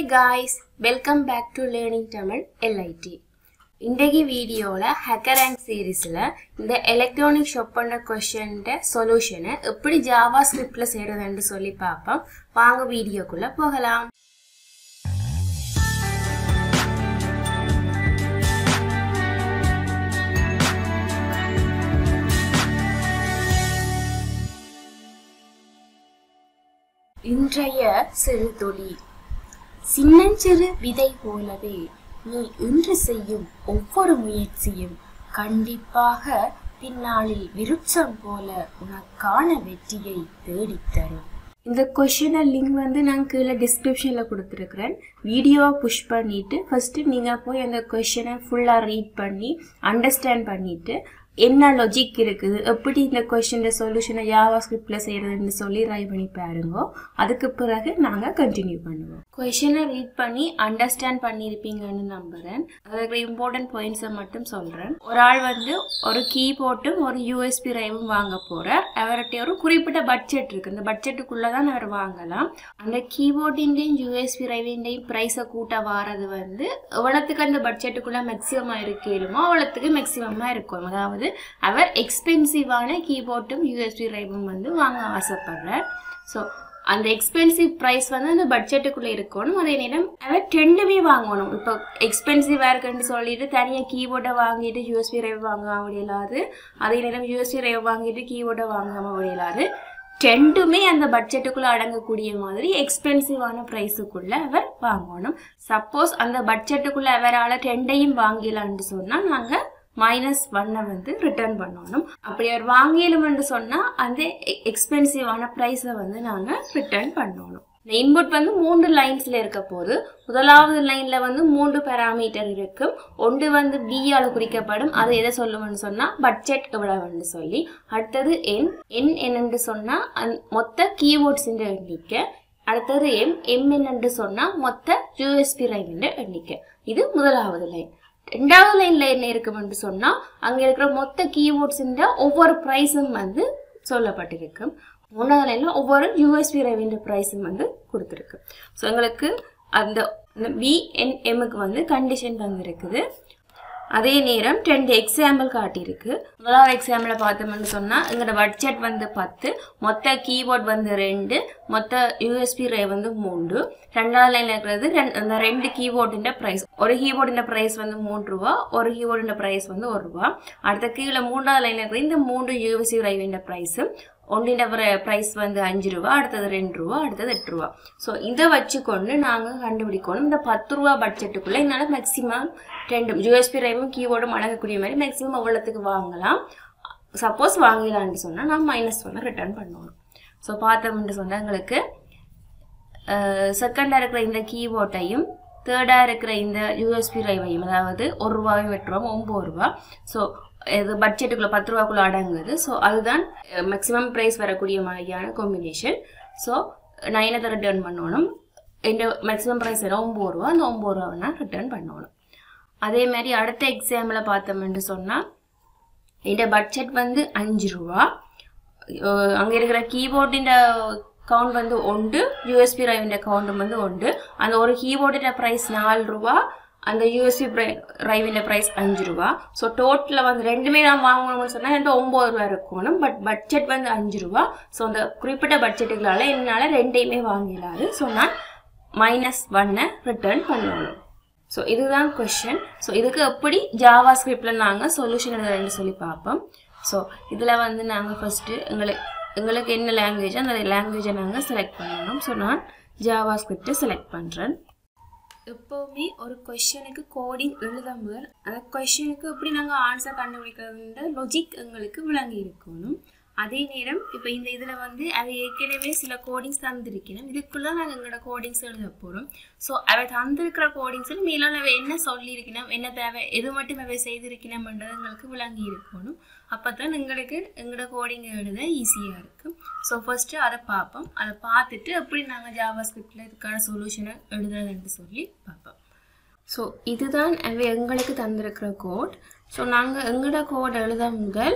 guys welcome back to learning Tamil LIT இன்றைக்கு வீடியோவில் hacker and சீரீஸில் இந்த எலக்ட்ரானிக் ஷாப் பண்ணுற கொஷன்ட சொல்யூஷனை எப்படி ஜாவா ஸ்கிரிப்டில் செய்கிறதுன்னு சொல்லி பார்ப்போம் வாங்க வீடியோக்குள்ளே போகலாம் இன்றைய சிறு துளி சின்னஞ்சிறு விதை போலவே நீ இன்று செய்யும் ஒவ்வொரு முயற்சியும் கண்டிப்பாக பின்னாளில் விருட்சம் போல உனக்கான வெற்றியை தேடித்தரும் இந்த கொஷினை லிங்க் வந்து நான் கீழே டிஸ்கிரிப்ஷனில் கொடுத்துருக்குறேன் வீடியோவை புஷ் பண்ணிவிட்டு ஃபஸ்ட்டு நீங்கள் போய் அந்த கொஷினை ஃபுல்லாக ரீட் பண்ணி அண்டர்ஸ்டாண்ட் பண்ணிவிட்டு என்ன லாஜிக் இருக்குது எப்படி இந்த கொஷின் சொல்யூஷனை யாவா ஸ்கிரிப்டில் செய்கிறதுன்னு சொல்லி ட்ரை பண்ணி பாருங்க அதுக்கு பிறகு நாங்கள் கண்டினியூ பண்ணுவோம் கொஷினை ரீட் பண்ணி அண்டர்ஸ்டாண்ட் பண்ணியிருப்பீங்கன்னு நம்புகிறேன் அதுக்கு இம்பார்ட்டன்ட் பாயிண்ட்ஸை மட்டும் சொல்கிறேன் ஒரு ஆள் வந்து ஒரு கீபோர்டும் ஒரு யூஎஸ்பி ரைவும் வாங்க போகிறார் அவர்கிட்ட ஒரு குறிப்பிட்ட பட்ஜெட் இருக்குது அந்த பட்ஜெட்டுக்குள்ளே தான் அவர் வாங்கலாம் அந்த கீபோர்டின்டையும் யூஎஸ்பி ரைவின்டையும் ப்ரைஸை கூட்ட வாரது வந்து எவ்வளோத்துக்கு அந்த பட்ஜெட்டுக்குள்ளே மேக்ஸிமமாக இருக்கலுமோ அவ்வளோத்துக்கு மேக்ஸிமமாக இருக்கும் அதாவது அவர் எக்ஸ்பென்சிவான கீபோர்டும் யூஎஸ்பி ரைவும் வந்து வாங்க ஆசைப்படுறார் ஸோ அந்த எக்ஸ்பென்சிவ் ப்ரைஸ் வந்து அந்த பட்ஜெட்டுக்குள்ளே இருக்கணும் அதே நேரம் அவர் ரெண்டுமே வாங்கணும் இப்போ எக்ஸ்பென்சிவாக இருக்குன்னு சொல்லிட்டு தனியாக கீபோர்டை வாங்கிட்டு யூஎஸ்பி ரைவ் வாங்க முடியலாது அதே நேரம் யூஎஸ்பி ரைவ் வாங்கிட்டு கீபோர்டை வாங்காம முடியலாது ரெண்டுமே அந்த பட்ஜெட்டுக்குள்ளே அடங்கக்கூடிய மாதிரி எக்ஸ்பென்சிவான ப்ரைஸுக்குள்ளே அவர் வாங்கணும் சப்போஸ் அந்த பட்ஜெட்டுக்குள்ளே அவரால் ரெண்டையும் வாங்கலான்னு சொன்னால் நாங்கள் மைனஸ் ஒன்னை வந்து ரிட்டர்ன் பண்ணணும் அப்படி அவர் வாங்கியலும்னு சொன்னால் அந்த எக்ஸ்பென்சிவான ப்ரைஸை வந்து நாங்கள் ரிட்டர்ன் பண்ணணும் இந்த இன்புட் வந்து மூன்று லைன்ஸில் இருக்க போது முதலாவது லைனில் வந்து மூன்று பேராமீட்டர் இருக்கும் ஒன்று வந்து பியால் குறிக்கப்படும் அது எதை சொல்லுவோம்னு சொன்னால் பட்ஜெட் எவ்வளவுன்னு சொல்லி அடுத்தது என் என் என்னென்று சொன்னால் அந் மொத்த கீபோர்ட்ஸின் எண்ணிக்கை அடுத்தது எம் எம் என்னென்று சொன்னால் மொத்த யூஎஸ்பி லைன் எண்ணிக்கை இது முதலாவது லைன் ரெண்டாவது லைன்ல என்ன இருக்கும்னு சொன்னா அங்க இருக்கிற மொத்த கீபோர்ட்ஸின் ஒவ்வொரு ப்ரைஸும் வந்து சொல்லப்பட்டிருக்கு மூணாவது லைன்ல ஒவ்வொரு யூஎஸ்பி ரெவின்ற ப்ரைஸும் வந்து கொடுத்துருக்கு ஸோ எங்களுக்கு அந்த விஎன்எம்முக்கு வந்து கண்டிஷன் தந்திருக்குது அதே நேரம் ரெண்டு எக்ஸாம்பிள் காட்டியிருக்கு முதலாவது எக்ஸாம்பிளை பார்த்தோம்னு சொன்னால் எங்களோட பட்ஜெட் வந்து பத்து மொத்த கீபோர்ட் வந்து ரெண்டு மொத்த யூஎஸ்பி ரே வந்து மூன்று ரெண்டாவது லைனில் இருக்கிறது அந்த ரெண்டு கீபோர்டின் ப்ரைஸ் ஒரு கீபோர்டின் ப்ரைஸ் வந்து மூன்று ரூபா ஒரு கீபோர்டின் ப்ரைஸ் வந்து ஒரு ரூபா அடுத்த கீழே மூன்றாவது லைனில் இருக்கிற இந்த மூன்று யூஎஸ்பி ரைவின் ப்ரைஸு ஒன்றின் ப்ரைஸ் வந்து அஞ்சு ரூபா அடுத்தது ரெண்டு ரூபா அடுத்தது எட்டு ரூபா ஸோ இதை வச்சுக்கொண்டு நாங்கள் கண்டுபிடிக்கணும் இந்த பத்து ரூபா பட்ஜெட்டுக்குள்ளே என்னால் மேக்ஸிமம் ரெண்டு யூஎஸ்பி ரைவும் கீபோர்டும் அடங்கக்கூடிய மாதிரி மேக்ஸிமம் எவ்வளோத்துக்கு வாங்கலாம் சப்போஸ் வாங்கலான்னு சொன்னால் நான் மைனஸ் ஒன்று ரிட்டர்ன் பண்ணணும் ஸோ பார்த்தோம்னு சொன்னால் எங்களுக்கு செகண்டாக இருக்கிற இந்த கீபோர்ட்டையும் தேர்டாக இருக்கிற இந்த யூஎஸ்பி ரைவையும் அதாவது ஒரு ரூபாயும் எட்டு ரூபா ஒம்பது ரூபா ஸோ இது பட்ஜெட்டுக்குள்ளே பத்து ரூபாக்குள்ளே அடங்குது ஸோ அதுதான் மேக்ஸிமம் ப்ரைஸ் வரக்கூடிய மாதிரியான காம்பினேஷன் ஸோ நான் என்னத்தை ரிட்டர்ன் பண்ணணும் இந்த மேக்ஸிமம் ப்ரைஸ் என்ன ஒம்பது ரூபா அந்த ஒம்பது ரூபா நான் ரிட்டர்ன் பண்ணணும் அதே மாதிரி அடுத்த எக்ஸாம்பிள் பார்த்தோம்னு சொன்னால் இந்த பட்ஜெட் வந்து அஞ்சு ரூபா அங்கே இருக்கிற கீபோர்டின் கவுண்ட் வந்து ஒன்று யூஎஸ்பி ரைவின் கவுண்டும் வந்து ஒன்று அந்த ஒரு கீபோர்டின் ப்ரைஸ் நாலு ரூபா அந்த யூஎஸ்பி ரைவின் ப்ரைஸ் அஞ்சு ரூபா ஸோ டோட்டலில் வந்து ரெண்டுமே நான் வாங்கணும்னு சொன்னால் என்கிட்ட ஒம்பது ரூபா இருக்கணும் பட் பட்ஜெட் வந்து அஞ்சு ரூபா ஸோ அந்த குறிப்பிட்ட பட்ஜெட்டுகளால் என்னால் ரெண்டையுமே வாங்கிடாது ஸோ நான் மைனஸ் ஒன்னை ரிட்டர்ன் பண்ணணும் ஸோ இதுதான் கொஷின் ஸோ இதுக்கு எப்படி ஜாவா ஸ்கிரிப்டில் நாங்கள் சொல்யூஷன் எழுதுறேன்னு சொல்லி பார்ப்போம் ஸோ இதில் வந்து நாங்கள் ஃபஸ்ட்டு எங்களுக்கு எங்களுக்கு என்ன லாங்குவேஜ் அந்த லாங்குவேஜை நாங்கள் செலக்ட் பண்ணணும் ஸோ நான் ஜாவா ஸ்கிரிப்டை செலக்ட் பண்ணுறேன் எப்போவுமே ஒரு கொஷனுக்கு கோடிங் எழுதும் முதல் அந்த கொஷனுக்கு எப்படி நாங்கள் ஆன்சர் கண்டுபிடிக்கிறதுன்ற லொஜிக் எங்களுக்கு விளங்கி இருக்கணும் அதே நேரம் இப்போ இந்த இதில் வந்து அது ஏற்கனவே சில கோடிங்ஸ் தந்திருக்கணும் இதுக்குள்ளே நாங்கள் எங்களோட கோடிங்ஸ் எழுத போகிறோம் ஸோ அவை தந்திருக்கிற கோடிங்ஸில் மேலும் அவை என்ன சொல்லியிருக்கணும் என்ன தேவை எது மட்டும் அவை செய்திருக்கணும்ன்றது எங்களுக்கு விளங்கி இருக்கணும் அப்போ தான் எங்களுக்கு எங்களோட கோடிங் எழுத ஈஸியாக இருக்கும் ஸோ ஃபஸ்ட்டு அதை பார்ப்போம் அதை பார்த்துட்டு எப்படி நாங்கள் ஜாவா ஸ்கிரிப்டில் இதுக்கான சொல்யூஷனை எழுதுறதுன்னு சொல்லி பார்ப்போம் ஸோ இதுதான் அவை எங்களுக்கு தந்திருக்கிற கோட் ஸோ நாங்கள் எங்களோட கோட் எழுத முதல்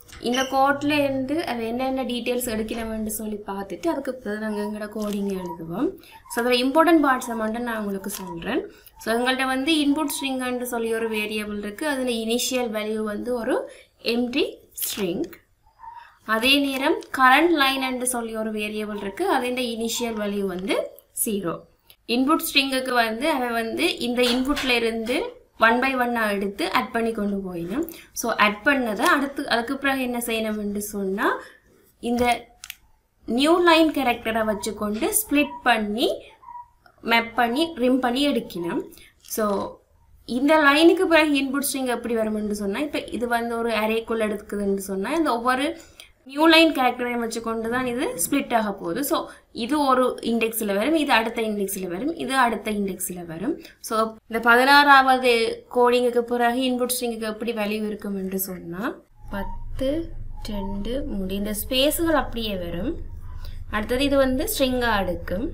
இந்த கோட்ல இருந்து அது என்னென்ன டீட்டெயில்ஸ் எடுக்கணும்னு சொல்லி பார்த்துட்டு அதுக்கு பிறகு நாங்கள் எங்களோட கோடிங் எழுதுவோம் ஸோ அதில் இம்பார்ட்டன்ட் பார்ட்ஸை மட்டும் நான் உங்களுக்கு சொல்கிறேன் ஸோ எங்கள்கிட்ட வந்து இன்புட் ஸ்ட்ரிங்னு சொல்லி ஒரு வேரியபிள் இருக்குது அதில் இனிஷியல் வேல்யூ வந்து ஒரு எம்டி ஸ்ட்ரிங் அதே நேரம் கரண்ட் லைன் என்று சொல்லி ஒரு வேரியபிள் இருக்குது அதோட இனிஷியல் வேல்யூ வந்து ஜீரோ இன்புட் ஸ்ட்ரிங்குக்கு வந்து அவன் வந்து இந்த இன்புட்ல இருந்து ஒன் பை ஒன்னாக எடுத்து ஆட் பண்ணி கொண்டு போயிடும் ஸோ ஆட் பண்ணதை அடுத்து அதுக்கு பிறகு என்ன செய்யணும்னு சொன்னால் இந்த நியூ லைன் கேரக்டரை வச்சுக்கொண்டு ஸ்ப்ளிட் பண்ணி மேப் பண்ணி ரிம் பண்ணி எடுக்கணும் ஸோ இந்த லைனுக்கு பிறகு இன்புட் ஸ்ட்ரிங் எப்படி வரும்னு சொன்னால் இப்போ இது வந்து ஒரு அரேக்குள்ள எடுக்குதுன்னு சொன்னால் இந்த ஒவ்வொரு நியூ லைன் கேரக்டரையும் வச்சுக்கொண்டு தான் இது ஸ்ப்ளிட் ஆக போகுது ஸோ இது ஒரு இண்டெக்ஸில் வரும் இது அடுத்த இண்டெக்ஸில் வரும் இது அடுத்த இண்டெக்ஸில் வரும் ஸோ இந்த பதினாறாவது கோடிங்குக்கு பிறகு இன்புட் ஸ்ட்ரிங்குக்கு எப்படி வேல்யூ இருக்கும் என்று சொன்னால் பத்து ரெண்டு மூணு இந்த ஸ்பேஸுகள் அப்படியே வரும் அடுத்தது இது வந்து ஸ்ட்ரிங்காக அடுக்கும்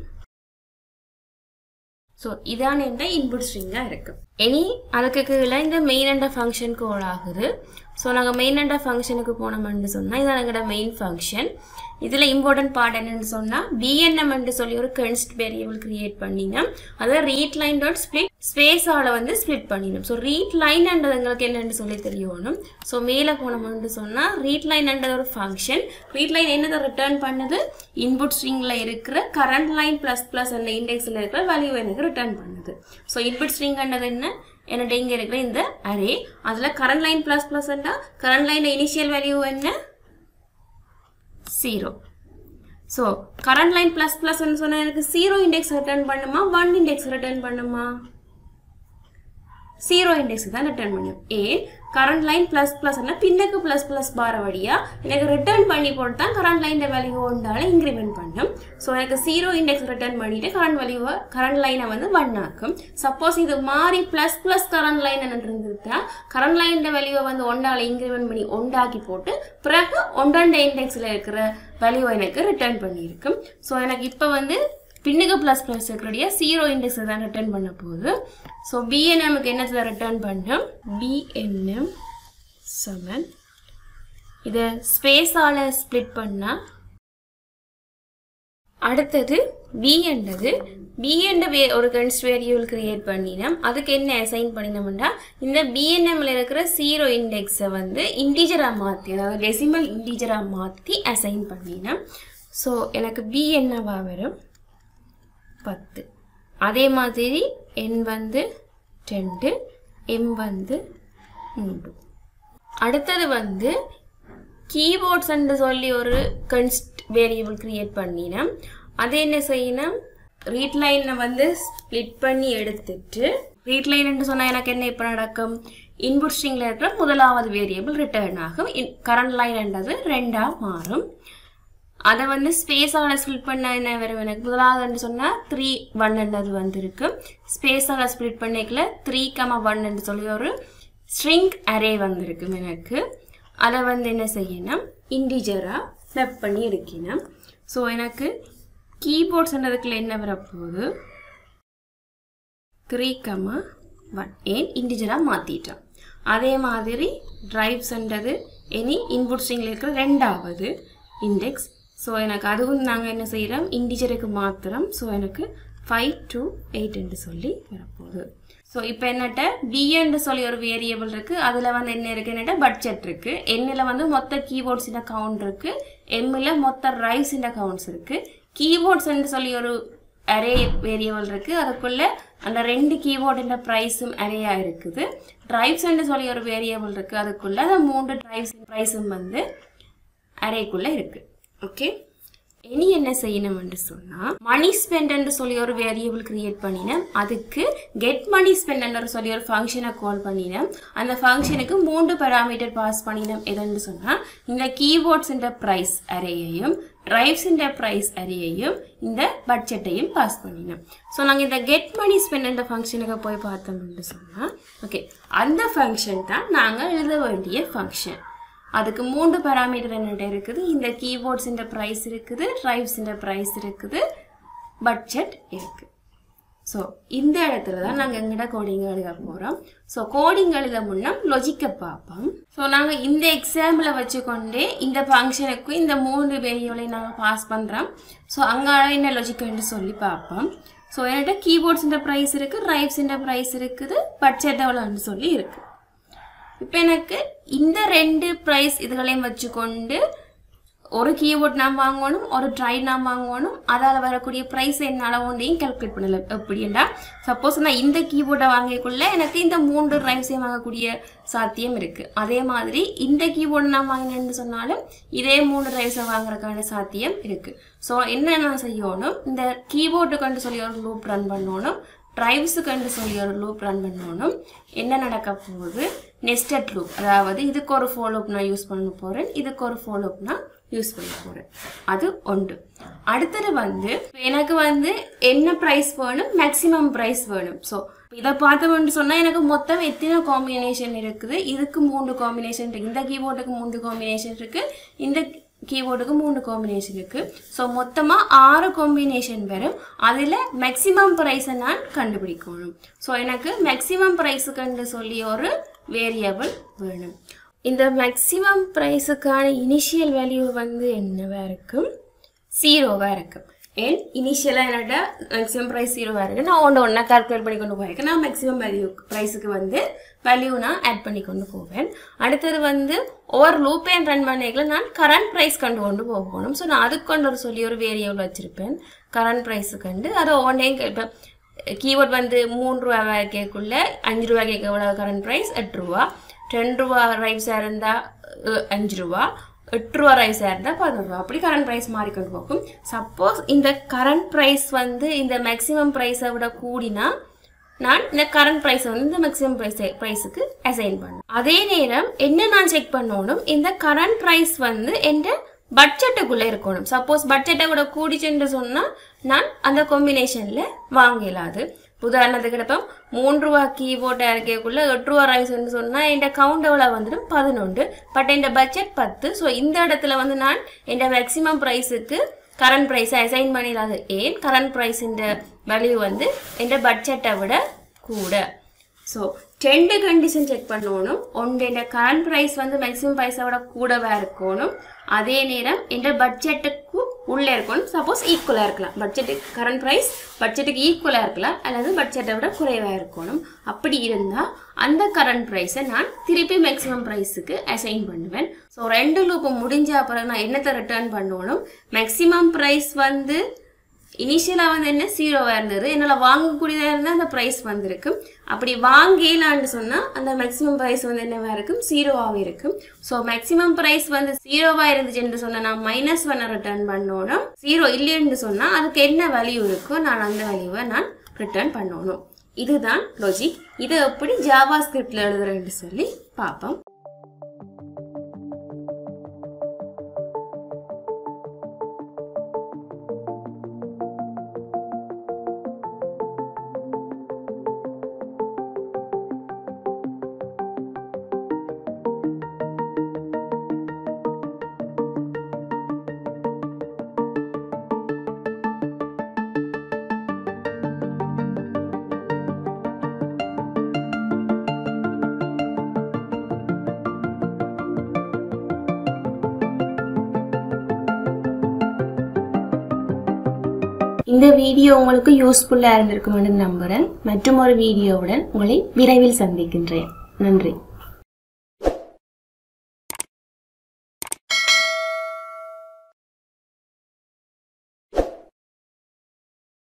ஸோ இதான் இந்த இன்புட் ஸ்ட்ரிங்காக இருக்குது இனி அதுக்கு கீழே இந்த மெயின் அண்ட ஃபங்க்ஷன் கோட் ஆகுது ஸோ நாங்கள் மெயின் அண்ட ஃபங்க்ஷனுக்கு போனோம்னு சொன்னால் இதான் எங்களோட மெயின் ஃபங்க்ஷன் இதில் இம்பார்ட்டன்ட் பார்ட் என்னன்னு சொன்னால் பிஎன்எம்னு சொல்லி ஒரு கன்ஸ்ட் வேரியபிள் கிரியேட் பண்ணினோம் அதை ரீட் லைன் டாட் ஸ்பிளிட் ஸ்பேஸால் வந்து ஸ்ப்ளிட் பண்ணினோம் ஸோ ரீட் லைன்ன்றது எங்களுக்கு என்னன்னு சொல்லி தெரியணும் ஸோ மேலே போனோம்னு சொன்னால் ரீட் லைன்ன்றது ஒரு ஃபங்க்ஷன் ரீட் லைன் என்னதை ரிட்டர்ன் பண்ணுது இன்புட் ஸ்ட்ரிங்கில் இருக்கிற கரண்ட் லைன் ப்ளஸ் ப்ளஸ் அந்த இண்டெக்ஸில் இருக்கிற வேல்யூ எனக்கு ரிட்டர்ன் பண்ணுது ஸோ இன்புட் ஸ்ட்ரிங்ன்றது என்ன என்னட்ட இங்கே இருக்கிற இந்த அரே அதில் current line plus plus current line initial value என்ன zero so current line plus ப்ளஸ்ன்னு சொன்னால் எனக்கு ஜீரோ இண்டெக்ஸ் ரிட்டர்ன் பண்ணுமா ஒன் இண்டெக்ஸ் ரிட்டர்ன் பண்ணுமா ஜீரோ இண்டெக்ஸ் தான் ரிட்டர்ன் பண்ணும் ஏன் கரண்ட் லைன் ப்ளஸ் ப்ளஸ் பின்னுக்கு ப்ளஸ் ப்ளஸ் பார வழியா எனக்கு ரிட்டர்ன் பண்ணி போட்டு தான் கரண்ட் லைன் வேல்யூ ஒன்றால இன்க்ரிமெண்ட் பண்ணும் ஸோ எனக்கு ஜீரோ இண்டெக்ஸ் ரிட்டர்ன் பண்ணிட்டு கரண்ட் வேல்யூவை கரண்ட் லைனை வந்து ஒன் ஆக்கும் சப்போஸ் இது மாறி ப்ளஸ் ப்ளஸ் கரண்ட் லைன் இருந்துருந்தா கரண்ட் லைன் வேல்யூவை வந்து ஒன்றால இன்க்ரிமெண்ட் பண்ணி ஒன்றாக்கி போட்டு பிறகு ஒன்றண்ட இண்டெக்ஸில் இருக்கிற வேல்யூ எனக்கு ரிட்டர்ன் பண்ணியிருக்கும் ஸோ எனக்கு இப்போ வந்து பின்னுக்கு ப்ளஸ் ப்ளஸ் இருக்கிறடைய ஜீரோ இண்டெக்ஸை தான் ரிட்டர்ன் பண்ண போகுது ஸோ பிஎன்எம்க்கு என்னத்தை ரிட்டர்ன் பண்ணும் பிஎன்எம் செவன் இதை ஸ்பேஸால் ஸ்ப்ளிட் பண்ணால் அடுத்தது பி என்றது பி என்ற வே ஒரு கன்ஸ்ட் வேரியபிள் கிரியேட் பண்ணினோம் அதுக்கு என்ன அசைன் பண்ணினோம்னா இந்த பிஎன்எம்ல இருக்கிற ஜீரோ இண்டெக்ஸை வந்து இன்டீஜராக மாற்றி அதாவது டெசிமல் இன்டீஜராக மாற்றி அசைன் பண்ணினோம் ஸோ எனக்கு பி என்னவா வரும் பத்து அதே மாதிரி என் வந்து ரெண்டு எம் வந்து மூன்று அடுத்தது வந்து கீபோர்ட்ஸ்ன்னு சொல்லி ஒரு கன்ஸ்ட் வேரியபிள் கிரியேட் பண்ணினோம் அது என்ன செய்யணும் ரீட் லைனை வந்து ஸ்ப்ளிட் பண்ணி எடுத்துட்டு ரீட் லைன் சொன்னால் எனக்கு என்ன இப்போ நடக்கும் இன்புட் ஸ்ட்ரிங்கில் இருக்கிற முதலாவது வேரியபிள் ரிட்டர்ன் ஆகும் கரண்ட் லைன்ன்றது ரெண்டாக மாறும் அதை வந்து ஸ்பேஸால் ஸ்ப்ளிட் பண்ண என்ன வரும் எனக்கு முதலாவதுன்னு சொன்னால் த்ரீ ஒன்ன்றது வந்திருக்கு ஸ்பேஸால் ஸ்ப்ளிட் பண்ணிக்கல த்ரீ கம ஒன்னு சொல்லி ஒரு ஸ்ட்ரிங் அரே வந்திருக்கு எனக்கு அதை வந்து என்ன செய்யணும் இன்டிஜராக ஃப்ளப் பண்ணி எடுக்கணும் ஸோ எனக்கு கீபோர்ட்ஸ்ன்றதுக்குள்ள என்ன வரப்போகுது த்ரீ கமா ஒன் ஏன் இன்டிஜராக மாற்றிட்டோம் அதே மாதிரி ட்ரைவ்ஸ்ன்றது எனி இன்புட் ஸ்ட்ரிங்கில் இருக்கிற ரெண்டாவது இண்டெக்ஸ் ஸோ எனக்கு அதுவும் நாங்கள் என்ன செய்கிறோம் இன்டிஜருக்கு மாத்திரம் ஸோ எனக்கு ஃபைவ் டு எயிட் என்று சொல்லி வரப்போகுது ஸோ இப்போ என்னட்ட பிஎன்னு சொல்லி ஒரு வேரியபிள் இருக்குது அதில் வந்து என்ன இருக்குது என்னட்ட பட்ஜெட் இருக்குது என்னில் வந்து மொத்த கீபோர்ட்ஸின் கவுண்ட் இருக்குது எம்மில் மொத்த ரைஸின் கவுண்ட்ஸ் இருக்குது கீபோர்ட்ஸ்ன்னு சொல்லி ஒரு அரே வேரியபிள் இருக்குது அதுக்குள்ளே அந்த ரெண்டு கீபோர்டுன்ற ப்ரைஸும் அரேயாக இருக்குது ட்ரைவ்ஸ்ன்னு சொல்லி ஒரு வேரியபிள் இருக்குது அதுக்குள்ளே அந்த மூன்று ட்ரைவ்ஸ் ப்ரைஸும் வந்து அரேக்குள்ளே இருக்குது ஓகே இனி என்ன செய்யணும்னு சொன்னால் மணி ஸ்பெண்ட்னு சொல்லி ஒரு வேரியபிள் கிரியேட் பண்ணினேன் அதுக்கு கெட் மணி ஸ்பெண்ட்னு சொல்லி ஒரு ஃபங்க்ஷனை கால் பண்ணினேன் அந்த ஃபங்க்ஷனுக்கு மூன்று பேராமீட்டர் பாஸ் பண்ணினோம் எதுன்னு சொன்னால் இந்த கீபோர்ட்ஸின்ற ப்ரைஸ் அரேயையும் ட்ரைவ்ஸின்ற ப்ரைஸ் அரேயையும் இந்த பட்ஜெட்டையும் பாஸ் பண்ணினோம் ஸோ நாங்கள் இந்த கெட் மணி ஸ்பெண்ட் ஃபங்க்ஷனுக்கு போய் பார்த்தோம்னு சொன்னால் ஓகே அந்த ஃபங்க்ஷன் தான் நாங்கள் எழுத வேண்டிய ஃபங்க்ஷன் அதுக்கு மூன்று பேராமீட்டர் என்னட்ட இருக்குது இந்த கீபோர்ட்ஸின் ப்ரைஸ் இருக்குது ட்ரைவ்ஸின் ப்ரைஸ் இருக்குது பட்ஜெட் இருக்குது ஸோ இந்த இடத்துல தான் நாங்கள் எங்கட கோடிங் எழுத போகிறோம் ஸோ கோடிங் எழுத முன்னா லொஜிக்கை பார்ப்போம் ஸோ நாங்கள் இந்த எக்ஸாம்பிளை வச்சுக்கொண்டே இந்த ஃபங்க்ஷனுக்கு இந்த மூன்று வேரியபிளையும் நாங்கள் பாஸ் பண்ணுறோம் ஸோ அங்கால என்ன லொஜிக்னு சொல்லி பார்ப்போம் ஸோ என்கிட்ட கீபோர்ட்ஸிൻ്റെ ப்ரைஸ் இருக்குது ரைப்ஸிൻ്റെ ப்ரைஸ் இருக்குது பட்ஜெட் எவ்வளோன்னு சொல்லி இருக்குது இப்போ எனக்கு இந்த ரெண்டு ப்ரைஸ் இதுகளையும் வச்சுக்கொண்டு ஒரு கீபோர்ட் நாம் வாங்கணும் ஒரு ட்ரை நாம் வாங்கணும் அதால் வரக்கூடிய ப்ரைஸ் என்னால் ஒன்றையும் கால்குலேட் பண்ணல எப்படின்னா சப்போஸ் நான் இந்த கீபோர்டை வாங்கிக்குள்ள எனக்கு இந்த மூன்று ட்ரைவ்ஸையும் வாங்கக்கூடிய சாத்தியம் இருக்குது அதே மாதிரி இந்த கீபோர்டு நான் வாங்கினேன்னு சொன்னாலும் இதே மூணு ட்ரைவ்ஸை வாங்குறதுக்கான சாத்தியம் இருக்குது ஸோ என்ன நான் செய்யணும் இந்த கீபோர்டு கண்டு சொல்லி ஒரு லூப் ரன் பண்ணணும் ட்ரைவ்ஸுக்கு சொல்லி ஒரு லூப் ரன் பண்ணணும் என்ன நடக்க போகுது நெஸ்டட் லூப் அதாவது இதுக்கு ஒரு ஃபோ லூப் நான் யூஸ் பண்ண போகிறேன் இதுக்கு ஒரு ஃபோ லூப் நான் யூஸ் பண்ண போகிறேன் அது ஒன்று அடுத்தது வந்து எனக்கு வந்து என்ன ப்ரைஸ் வேணும் மேக்ஸிமம் ப்ரைஸ் வேணும் ஸோ இதை பார்த்தோம்னு சொன்னால் எனக்கு மொத்தம் எத்தனை காம்பினேஷன் இருக்குது இதுக்கு மூன்று காம்பினேஷன் இருக்குது இந்த கீபோர்டுக்கு மூன்று காம்பினேஷன் இருக்குது இந்த கீபோர்டுக்கு மூணு காம்பினேஷன் இருக்குது ஸோ மொத்தமாக ஆறு காம்பினேஷன் வரும் அதில் மேக்ஸிமம் ப்ரைஸை நான் கண்டுபிடிக்கணும் ஸோ எனக்கு மேக்ஸிமம் ப்ரைஸுக்குன்னு சொல்லி ஒரு வேரியபிள் வேணும் இந்த மேக்ஸிமம் ப்ரைஸுக்கான இனிஷியல் வேல்யூ வந்து என்னவா இருக்கும் ஜீரோவாக இருக்கும் ஏன் இனிஷியலாக என்னோட மேக்ஸிமம் ப்ரைஸ் ஜீரோவாக இருக்குது நான் ஒன்று ஒன்றா கால்குலேட் பண்ணி கொண்டு போயிருக்கேன் நான் மேக்ஸிமம் வேல்யூ ப்ரைஸுக்கு வந்து வேல்யூ நான் ஆட் பண்ணி கொண்டு போவேன் அடுத்தது வந்து ஒவ்வொரு லூப்பையும் ரன் பண்ணிக்கல நான் கரண்ட் ப்ரைஸ் கண்டு கொண்டு போகணும் ஸோ நான் அதுக்கு கொண்டு ஒரு சொல்லி ஒரு வேரியபிள் வச்சுருப்பேன் கரண்ட் ப்ரைஸு கண்டு அதை ஒன்றையும் இப்போ கீபோர்ட் வந்து மூணு ரூபா கேட்குள்ள அஞ்சு ரூபா கேட்க எவ்வளோ கரண்ட் ப்ரைஸ் எட்டு ரூபா ரெண்டு ரூபா ரைஸாக இருந்தால் அஞ்சு ரூபா எட்டு ரூபா ரைஸாக இருந்தால் பதினோரு ரூபா அப்படி கரண்ட் ப்ரைஸ் மாறிக்கொண்டு போகும் சப்போஸ் இந்த கரண்ட் ப்ரைஸ் வந்து இந்த மேக்ஸிமம் ப்ரைஸை விட கூடினா நான் இந்த கரண்ட் ப்ரைஸை வந்து இந்த மேக்ஸிமம் ப்ரைஸ் ப்ரைஸுக்கு அசைன் பண்ணேன் அதே நேரம் என்ன நான் செக் பண்ணணும் இந்த கரண்ட் ப்ரைஸ் வந்து எந்த பட்ஜெட்டுக்குள்ளே இருக்கணும் சப்போஸ் பட்ஜெட்டை விட கூடிச்சுன்னு சொன்னால் நான் அந்த காம்பினேஷனில் வாங்கலாது உதாரணத்துக்கு இப்போ மூணு ரூபா கீபோர்டை இறக்கக்குள்ள எட்டு ரூபா ரைஸ்ன்னு சொன்னால் என் கவுண்ட் எவ்வளோ வந்துடும் பதினொன்று பட் என் பட்ஜெட் பத்து ஸோ இந்த இடத்துல வந்து நான் என் மேக்ஸிமம் ப்ரைஸுக்கு கரண்ட் ப்ரைஸை அசைன் பண்ணிடாது ஏன் கரண்ட் ப்ரைஸின் வேல்யூ வந்து என் பட்ஜெட்டை விட கூட ஸோ ரெண்டு கண்டிஷன் செக் பண்ணணும் ஒன்று கரண்ட் ப்ரைஸ் வந்து மேக்ஸிமம் ப்ரைஸை விட கூடவா இருக்கணும் அதே நேரம் எந்த பட்ஜெட்டுக்கு உள்ளே இருக்கணும் சப்போஸ் ஈக்குவலாக இருக்கலாம் பட்ஜெட்டுக்கு கரண்ட் ப்ரைஸ் பட்ஜெட்டுக்கு ஈக்குவலாக இருக்கலாம் அல்லது பட்ஜெட்டை விட குறைவாக இருக்கணும் அப்படி இருந்தால் அந்த கரண்ட் ப்ரைஸை நான் திருப்பி மேக்ஸிமம் ப்ரைஸுக்கு அசைன் பண்ணுவேன் ஸோ ரெண்டு லூப்பு முடிஞ்ச அப்புறம் நான் என்னத்தை ரிட்டர்ன் பண்ணணும் மேக்ஸிமம் ப்ரைஸ் வந்து இனிஷியலாக வந்து என்ன ஜீரோவாக இருந்தது என்னால் வாங்கக்கூடியதாக இருந்தால் அந்த ப்ரைஸ் வந்திருக்கு அப்படி வாங்கலான்னு சொன்னால் அந்த மேக்ஸிமம் ப்ரைஸ் வந்து என்னவாக இருக்கும் ஜீரோவாகவே இருக்கும் ஸோ மேக்ஸிமம் ப்ரைஸ் வந்து ஜீரோவாக இருந்துச்சுன்னு சொன்னால் நான் மைனஸ் ஒன்னை ரிட்டர்ன் பண்ணணும் ஜீரோ இல்லைன்னு சொன்னால் அதுக்கு என்ன வேல்யூ இருக்கோ நான் அந்த வேல்யூவை நான் ரிட்டர்ன் பண்ணணும் இதுதான் லாஜிக் இதை எப்படி ஜாவா ஸ்கிரிப்டில் எழுதுறேன்னு சொல்லி பார்ப்போம் இந்த வீடியோ உங்களுக்கு யூஸ்ஃபுல்லாக இருந்திருக்கும்னு நம்புகிறேன் மற்றும் ஒரு வீடியோவுடன் உங்களை விரைவில் சந்திக்கின்றேன் நன்றி